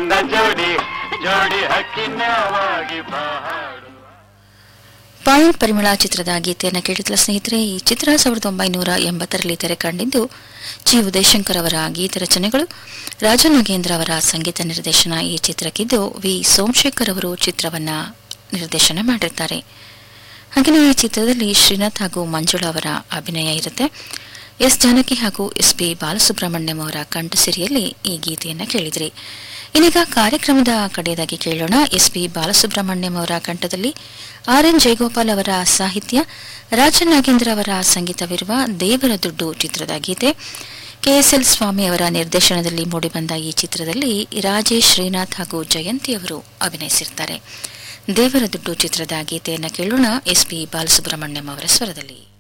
ಚಂದ ಜೋಡಿ ಜೋಡಿ ಹಕ್ಕಿನವಾಗಿ ಬಾಡು ಪಾಯಲ್ ಪರಿಮಳ ಚಿತ್ರದ ಗೀತೆಯನ್ನು ಕೇಳಿದ್ಲ ಸ್ನೇಹಿತರೆ ಈ ಚಿತ್ರ ಸಾವಿರದ ಒಂಬೈನೂರ ಎಂಬತ್ತರಲ್ಲಿ ತೆರೆ ಕಂಡಿದ್ದು ಜಿ ಉದಯಶಂಕರ್ ಅವರ ಗೀತ ರಚನೆಗಳು ರಾಜನಾಗೇಂದ್ರ ಅವರ ಸಂಗೀತ ನಿರ್ದೇಶನ ಈ ಚಿತ್ರಕ್ಕಿದ್ದು ವಿ ಸೋಮಶೇಖರ್ ಅವರು ಚಿತ್ರವನ್ನ ನಿರ್ದೇಶನ ಮಾಡಿರ್ತಾರೆ ಹಾಗೆಯೇ ಈ ಚಿತ್ರದಲ್ಲಿ ಶ್ರೀನಾಥ್ ಹಾಗೂ ಮಂಜುಳಾ ಅವರ ಅಭಿನಯ ಇರುತ್ತೆ ಎಸ್ ಜಾನಕಿ ಹಾಗೂ ಎಸ್ ಪಿ ಬಾಲಸುಬ್ರಹ್ಮಣ್ಯಂ ಅವರ ಕಂಠಸಿರಿಯಲ್ಲಿ ಈ ಗೀತೆಯನ್ನ ಕೇಳಿದ್ರಿ ಇನ್ನೀಗ ಕಾರ್ಯಕ್ರಮದ ಕಡೆಯದಾಗಿ ಕೇಳೋಣ ಎಸ್ ಪಿ ಬಾಲಸುಬ್ರಹ್ಮಣ್ಯಂ ಅವರ ಕಂಠದಲ್ಲಿ ಆರ್ ಎನ್ ಜಯಗೋಪಾಲ್ ಅವರ ಸಾಹಿತ್ಯ ರಾಜನಾಗೇಂದ್ರ ಅವರ ಸಂಗೀತವಿರುವ ದೇವರ ದುಡ್ಡು ಚಿತ್ರದ ಗೀತೆ ಕೆಎಸ್ಎಲ್ ಸ್ವಾಮಿ ಅವರ ನಿರ್ದೇಶನದಲ್ಲಿ ಮೂಡಿಬಂದ ಈ ಚಿತ್ರದಲ್ಲಿ ರಾಜೇಶ್ ಶ್ರೀನಾಥ್ ಹಾಗೂ ಜಯಂತಿ ಅವರು ಅಭಿನಯಿಸಿರ್ತಾರೆ ದೇವರ ದುಡ್ಡು ಚಿತ್ರದ ಗೀತೆಯನ್ನು ಕೇಳೋಣ ಎಸ್ ಪಿ ಬಾಲಸುಬ್ರಹ್ಮಣ್ಯಂ ಅವರ ಸ್ವರದಲ್ಲಿ